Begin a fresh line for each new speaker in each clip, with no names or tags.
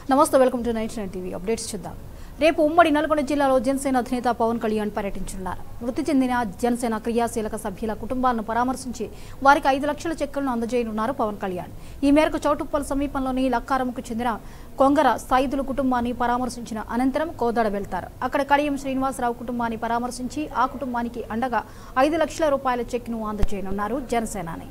నమస్తే welcome to night nine TV updates చూద్దాం రేపు ఉమ్మడి నల్గొండ జిల్లాలో జనసేన అధినేత పవన్ కళ్యాణ్ పర్యటించనున్నారు మృతి చెందిన జనసేన క్రియాశీలక సభ్యుల కుటుంబాలను పరామర్శించి వారికి ఐదు లక్షల చెక్కులను అందజేయనున్నారు పవన్ కళ్యాణ్ ఈ మేరకు చౌటుప్పల్ సమీపంలోని లక్కారంకు చెందిన కొంగర సైదుల కుటుంబాన్ని పరామర్శించిన అనంతరం కోదాడ వెళ్తారు అక్కడ కడియం శ్రీనివాసరావు కుటుంబాన్ని పరామర్శించి ఆ కుటుంబానికి అండగా ఐదు లక్షల రూపాయల చెక్ను అందజేయనున్నారు జనసేనాని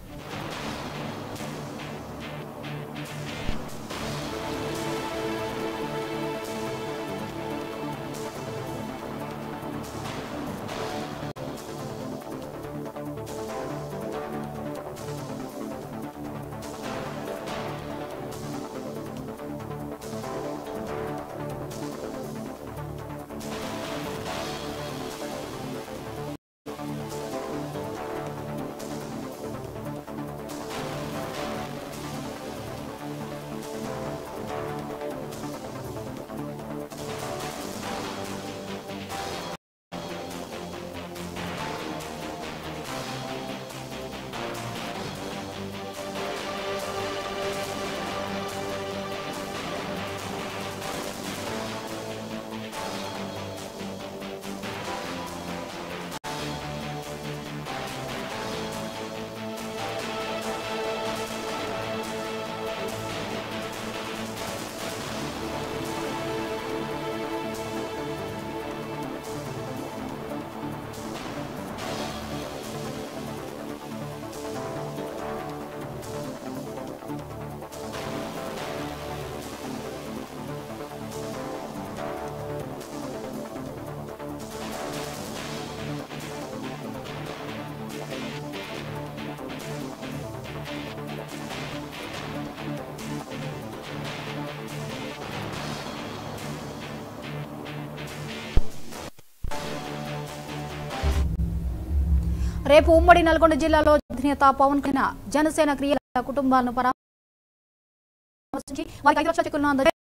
రేపు ఉమ్మడి నల్గొండ జిల్లాలో అధినేత పవన్ కళ్యాణ్ జనసేన క్రియల కుటుంబాలను పరామర్శించి వారికి ఐదు లక్షల చెక్కులను అందజే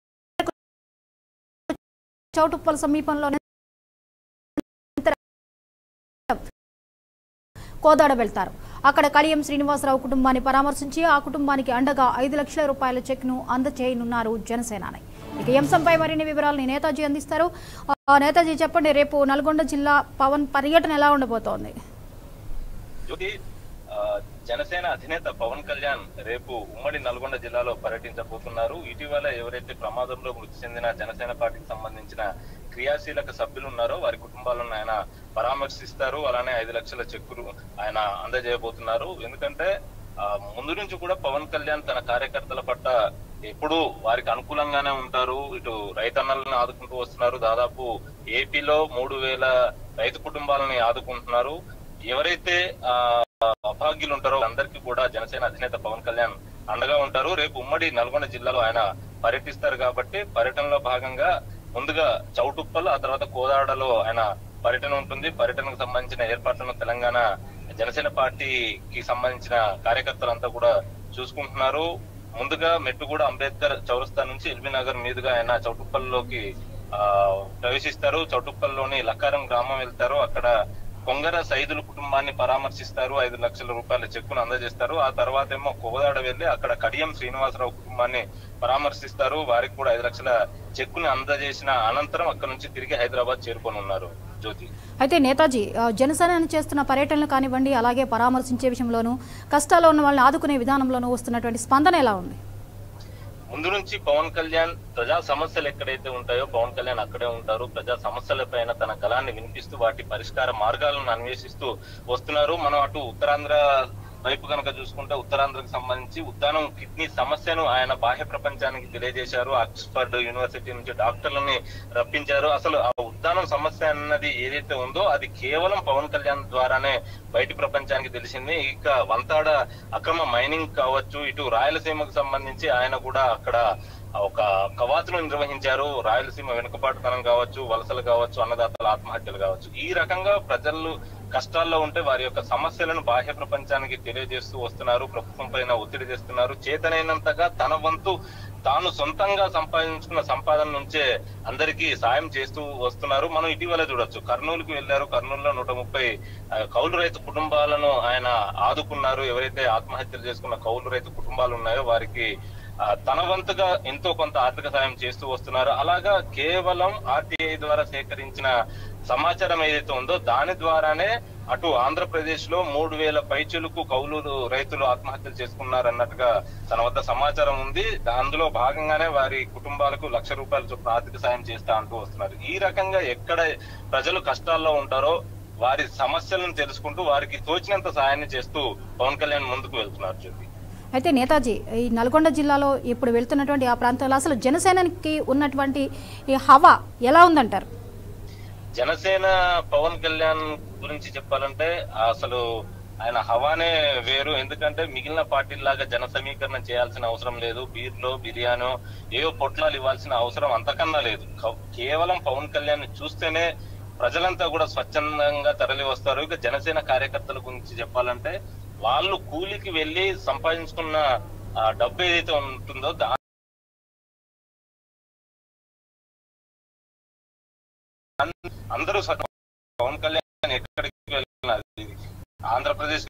చౌటుప్పల్ సమీపంలోని కోదాడ వెళ్తారు అక్కడ కడియం శ్రీనివాసరావు కుటుంబాన్ని పరామర్శించి ఆ కుటుంబానికి అండగా ఐదు లక్షల రూపాయల చెక్ను అందజేయనున్నారు జనసేనాని ఇక ఈ అంశంపై మరిన్ని వివరాలను నేతాజీ అందిస్తారు ఆ, నేతాజీ చెప్పండి రేపు నల్గొండ జిల్లా పవన్ పర్యటన ఎలా ఉండబోతోంది
జ్యోతి ఆ, జనసేన అధినేత పవన్ కళ్యాణ్ రేపు ఉమ్మడి నల్గొండ జిల్లాలో పర్యటించబోతున్నారు ఇటీవల ఎవరైతే ప్రమాదంలో మృతి చెందిన జనసేన పార్టీకి సంబంధించిన క్రియాశీలక సభ్యులు ఉన్నారో వారి కుటుంబాలను ఆయన పరామర్శిస్తారు అలానే ఐదు లక్షల చెక్కులు ఆయన అందజేయబోతున్నారు ఎందుకంటే ఆ, ముందు నుంచి కూడా పవన్ కళ్యాణ్ తన కార్యకర్తల పట్ల ఎప్పుడూ వారికి అనుకూలంగానే ఉంటారు ఇటు రైతన్నలను ఆదుకుంటూ వస్తున్నారు దాదాపు ఏపీలో మూడు వేల రైతు కుటుంబాలని ఆదుకుంటున్నారు ఎవరైతే ఆ అభాగ్యులు ఉంటారో అందరికీ కూడా జనసేన అధినేత పవన్ కళ్యాణ్ అండగా ఉంటారు రేపు ఉమ్మడి నల్గొండ జిల్లాలో ఆయన పర్యటిస్తారు కాబట్టి పర్యటనలో భాగంగా ముందుగా చౌటుప్పల్ ఆ తర్వాత కోదాడలో ఆయన పర్యటన ఉంటుంది పర్యటనకు సంబంధించిన ఏర్పాట్లను తెలంగాణ జనసేన పార్టీకి సంబంధించిన కార్యకర్తలంతా కూడా చూసుకుంటున్నారు ముందుగా మెట్టుగూడ అంబేద్కర్ చౌరస్తా నుంచి ఎల్బీ నగర్ మీదుగా ఆయన చౌటుప్పల్లోకి ఆ ప్రవేశిస్తారు చౌటుప్పల్లోని లక్కారం గ్రామం వెళ్తారు అక్కడ కొంగర సైదుల కుటుంబాన్ని పరామర్శిస్తారు ఐదు లక్షల రూపాయల చెక్కును అందజేస్తారు ఆ తర్వాత ఏమో కోదాడ వెళ్లి అక్కడ కడియం శ్రీనివాసరావు కుటుంబాన్ని పరామర్శిస్తారు వారికి కూడా ఐదు లక్షల చెక్కుని అందజేసిన అనంతరం అక్కడ నుంచి తిరిగి హైదరాబాద్ చేరుకొని ఉన్నారు జ్యోతి
అయితే నేతాజీ ఆ, జనసేన చేస్తున్న పర్యటనలు కానివ్వండి అలాగే పరామర్శించే విషయంలోనూ కష్టాల్లో ఉన్న వాళ్ళని ఆదుకునే విధానంలోనూ వస్తున్నటువంటి స్పందన ఎలా ఉంది
ముందు నుంచి పవన్ కళ్యాణ్ ప్రజా సమస్యలు ఎక్కడైతే ఉంటాయో పవన్ కళ్యాణ్ అక్కడే ఉంటారు ప్రజా సమస్యలపైన తన గలాన్ని వినిపిస్తూ వాటి పరిష్కార మార్గాలను అన్వేషిస్తూ వస్తున్నారు మనం అటు ఉత్తరాంధ్ర వైపు కనుక చూసుకుంటే ఉత్తరాంధ్రకు సంబంధించి ఉద్దానం కిడ్నీ సమస్యను ఆయన బాహ్య ప్రపంచానికి తెలియజేశారు ఆక్స్ఫర్డ్ యూనివర్సిటీ నుంచి డాక్టర్లని రప్పించారు అసలు ఆ ఉద్దానం సమస్య అన్నది ఏదైతే ఉందో అది కేవలం పవన్ కళ్యాణ్ ద్వారానే బయటి ప్రపంచానికి తెలిసింది ఇక వంతాడ అక్రమ మైనింగ్ కావచ్చు ఇటు రాయలసీమకు సంబంధించి ఆయన కూడా అక్కడ ఒక కవాతును నిర్వహించారు రాయలసీమ వెనుకబాటుతనం కావచ్చు వలసలు కావచ్చు అన్నదాతల ఆత్మహత్యలు కావచ్చు ఈ రకంగా ప్రజలు కష్టాల్లో ఉంటే వారి యొక్క సమస్యలను బాహ్య ప్రపంచానికి తెలియజేస్తూ వస్తున్నారు ప్రభుత్వం పైన ఒత్తిడి తెస్తున్నారు చేతనైనంతగా తన వంతు తాను సొంతంగా సంపాదించుకున్న సంపాదన నుంచే అందరికీ సాయం చేస్తూ వస్తున్నారు మనం ఇటీవల చూడొచ్చు కర్నూలుకి వెళ్లారు కర్నూలులో నూట ముప్పై ఆ, కౌలు రైతు కుటుంబాలను ఆయన ఆదుకున్నారు ఎవరైతే ఆత్మహత్యలు చేసుకున్న కౌలు రైతు కుటుంబాలు ఉన్నాయో వారికి ఆ, తన వంతుగా ఎంతో కొంత ఆర్థిక సాయం చేస్తూ వస్తున్నారు అలాగా కేవలం ఆర్టీఐ ద్వారా సేకరించిన సమాచారం ఏదైతే ఉందో దాని ద్వారానే అటు ఆంధ్రప్రదేశ్ లో మూడు వేల పైచులకు కౌలు రైతులు ఆత్మహత్యలు చేసుకున్నారు అన్నట్టుగా తన వద్ద సమాచారం ఉంది అందులో భాగంగానే వారి కుటుంబాలకు లక్ష రూపాయల చొప్పున ఆర్థిక సాయం చేస్తా అంటూ వస్తున్నారు ఈ రకంగా ఎక్కడ ప్రజలు కష్టాల్లో ఉంటారో వారి సమస్యలను తెలుసుకుంటూ వారికి తోచినంత సాయాన్ని చేస్తూ పవన్ కళ్యాణ్ ముందుకు వెళ్తున్నారు జ్యోతి
అయితే నేతాజీ ఈ నల్గొండ జిల్లాలో ఇప్పుడు వెళ్తున్నటువంటి ఆ ప్రాంతంలో అసలు జనసేనకి ఉన్నటువంటి ఈ హవా ఎలా ఉందంటారు
జనసేన పవన్ కళ్యాణ్ గురించి చెప్పాలంటే అసలు ఆయన హవానే వేరు ఎందుకంటే మిగిలిన పార్టీలాగా జన సమీకరణ చేయాల్సిన అవసరం లేదు బీర్లో బిర్యానో ఏవో పొట్లాలు ఇవ్వాల్సిన అవసరం అంతకన్నా లేదు క- కేవలం పవన్ కళ్యాణ్ చూస్తేనే ప్రజలంతా కూడా స్వచ్ఛందంగా తరలి వస్తారు ఇక జనసేన కార్యకర్తల గురించి చెప్పాలంటే వాళ్ళు కూలికి వెళ్లి సంపాదించుకున్న ఆ డబ్బు ఏదైతే ఉంటుందో దా అందరూ స- పవన్ కళ్యాణ్ ఎక్కడికి వెళ్ళినా అది ఆంధ్రప్రదేశ్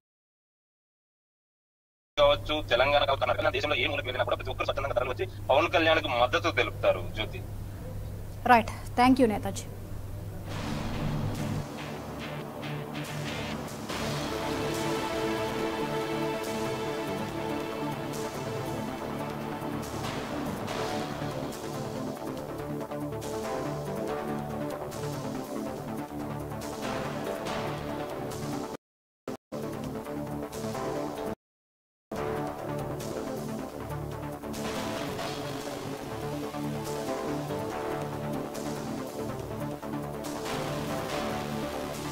కావచ్చు తెలంగాణ కావచ్చు కర్ణాటక దేశంలో ఏ మూలకి వెళ్ళినా కూడా ప్రతి ఒక్కరు స్వచ్ఛందంగా తరలి వచ్చి పవన్ కళ్యాణ్ కు మద్దతు తెలుపుతారు Jyothi
right thank you Netaji